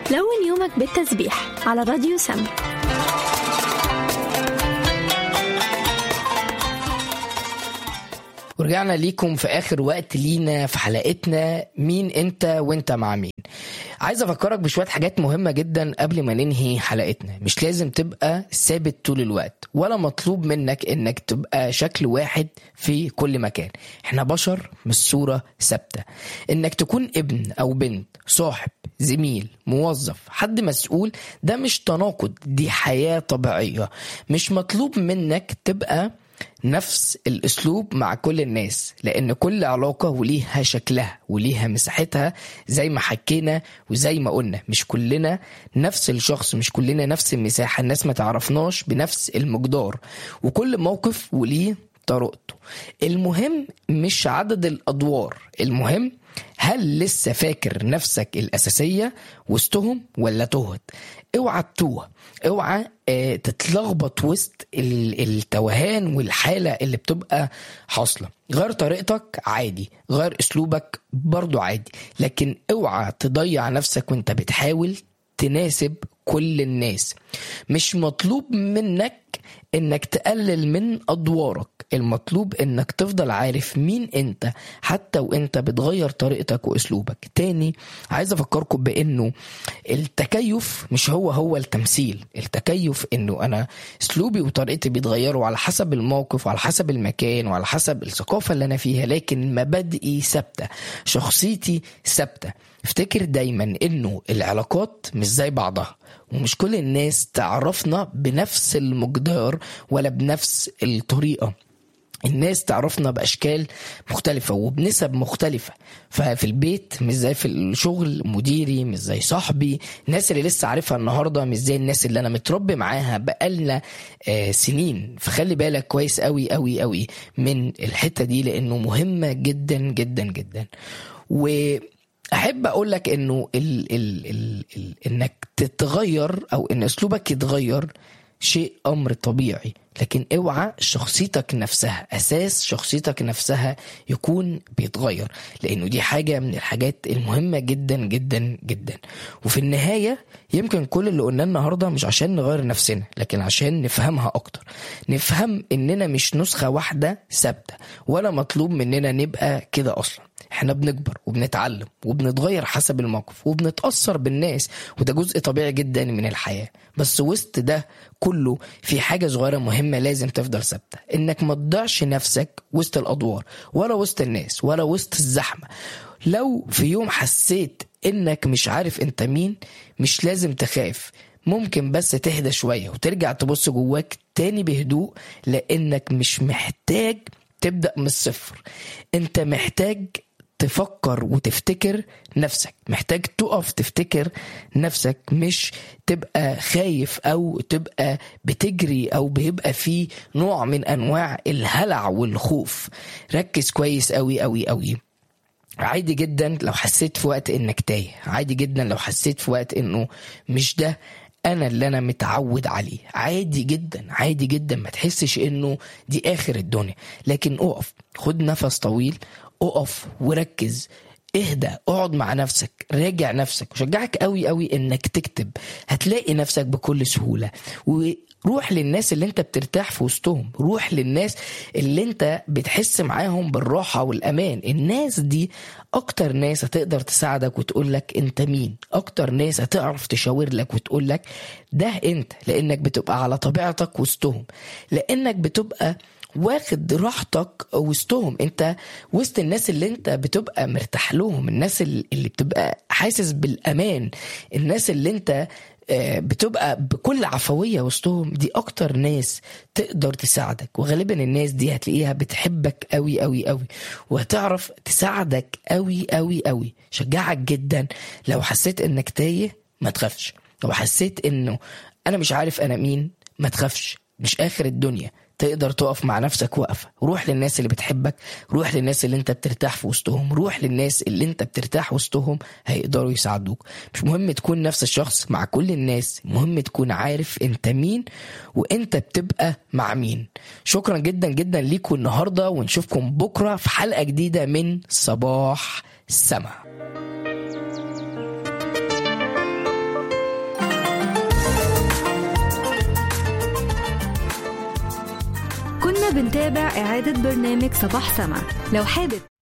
لون يومك بالتسبيح على راديو سما ورجعنا ليكم في اخر وقت لينا في حلقتنا مين انت وانت مع مين عايز افكرك بشويه حاجات مهمه جدا قبل ما ننهي حلقتنا مش لازم تبقى ثابت طول الوقت ولا مطلوب منك انك تبقى شكل واحد في كل مكان احنا بشر مش صوره ثابته انك تكون ابن او بنت صاحب زميل موظف حد مسؤول ده مش تناقض دي حياه طبيعيه مش مطلوب منك تبقى نفس الاسلوب مع كل الناس لان كل علاقه وليها شكلها وليها مساحتها زي ما حكينا وزي ما قلنا مش كلنا نفس الشخص مش كلنا نفس المساحه الناس ما تعرفناش بنفس المقدار وكل موقف وليه طريقته المهم مش عدد الادوار المهم هل لسه فاكر نفسك الاساسيه وسطهم ولا تهت اوعى تتوه اوعى اه تتلخبط وسط التوهان والحاله اللي بتبقى حاصله غير طريقتك عادي غير اسلوبك برضو عادي لكن اوعى تضيع نفسك وانت بتحاول تناسب كل الناس مش مطلوب منك انك تقلل من ادوارك المطلوب انك تفضل عارف مين انت حتى وانت بتغير طريقتك واسلوبك تاني عايز افكركم بانه التكيف مش هو هو التمثيل التكيف انه انا اسلوبي وطريقتي بيتغيروا على حسب الموقف وعلى حسب المكان وعلى حسب الثقافه اللي انا فيها لكن مبادئي ثابته شخصيتي ثابته افتكر دايما انه العلاقات مش زي بعضها ومش كل الناس تعرفنا بنفس المقدار ولا بنفس الطريقه الناس تعرفنا باشكال مختلفه وبنسب مختلفه ففي البيت مش زي في الشغل مديري مش زي صاحبي الناس اللي لسه عارفها النهارده مش زي الناس اللي انا متربي معاها بقالنا آه سنين فخلي بالك كويس قوي قوي قوي من الحته دي لانه مهمه جدا جدا جدا و احب اقول لك انه ال ال ال ال انك تتغير او ان اسلوبك يتغير شيء امر طبيعي لكن اوعى شخصيتك نفسها اساس شخصيتك نفسها يكون بيتغير لانه دي حاجه من الحاجات المهمه جدا جدا جدا وفي النهايه يمكن كل اللي قلناه النهارده مش عشان نغير نفسنا لكن عشان نفهمها اكتر نفهم اننا مش نسخه واحده ثابته ولا مطلوب مننا نبقى كده اصلا احنا بنكبر وبنتعلم وبنتغير حسب الموقف وبنتأثر بالناس وده جزء طبيعي جدا من الحياة بس وسط ده كله في حاجة صغيرة مهمة لازم تفضل ثابتة انك ما تضيعش نفسك وسط الادوار ولا وسط الناس ولا وسط الزحمة لو في يوم حسيت انك مش عارف انت مين مش لازم تخاف ممكن بس تهدى شوية وترجع تبص جواك تاني بهدوء لانك مش محتاج تبدأ من الصفر انت محتاج تفكر وتفتكر نفسك محتاج تقف تفتكر نفسك مش تبقى خايف او تبقى بتجري او بيبقى في نوع من انواع الهلع والخوف ركز كويس قوي قوي قوي عادي جدا لو حسيت في وقت انك تايه عادي جدا لو حسيت في وقت انه مش ده انا اللي انا متعود عليه عادي جدا عادي جدا ما تحسش انه دي اخر الدنيا لكن اقف خد نفس طويل اقف وركز اهدى اقعد مع نفسك راجع نفسك وشجعك قوي قوي انك تكتب هتلاقي نفسك بكل سهولة وروح للناس اللي انت بترتاح في وسطهم روح للناس اللي انت بتحس معاهم بالراحة والامان الناس دي اكتر ناس هتقدر تساعدك وتقول لك انت مين اكتر ناس هتعرف تشاور لك وتقول لك ده انت لانك بتبقى على طبيعتك وسطهم لانك بتبقى واخد راحتك وسطهم انت وسط الناس اللي انت بتبقى مرتاح لهم الناس اللي بتبقى حاسس بالامان الناس اللي انت بتبقى بكل عفوية وسطهم دي أكتر ناس تقدر تساعدك وغالبا الناس دي هتلاقيها بتحبك قوي قوي قوي وهتعرف تساعدك قوي قوي قوي شجعك جدا لو حسيت انك تايه ما تخافش لو حسيت انه انا مش عارف انا مين ما تخافش مش اخر الدنيا تقدر تقف مع نفسك وقفة روح للناس اللي بتحبك روح للناس اللي انت بترتاح في وسطهم روح للناس اللي انت بترتاح وسطهم هيقدروا يساعدوك مش مهم تكون نفس الشخص مع كل الناس مهم تكون عارف انت مين وانت بتبقى مع مين شكرا جدا جدا ليكم النهاردة ونشوفكم بكرة في حلقة جديدة من صباح السما كنا بنتابع إعادة برنامج صباح سما لو حابب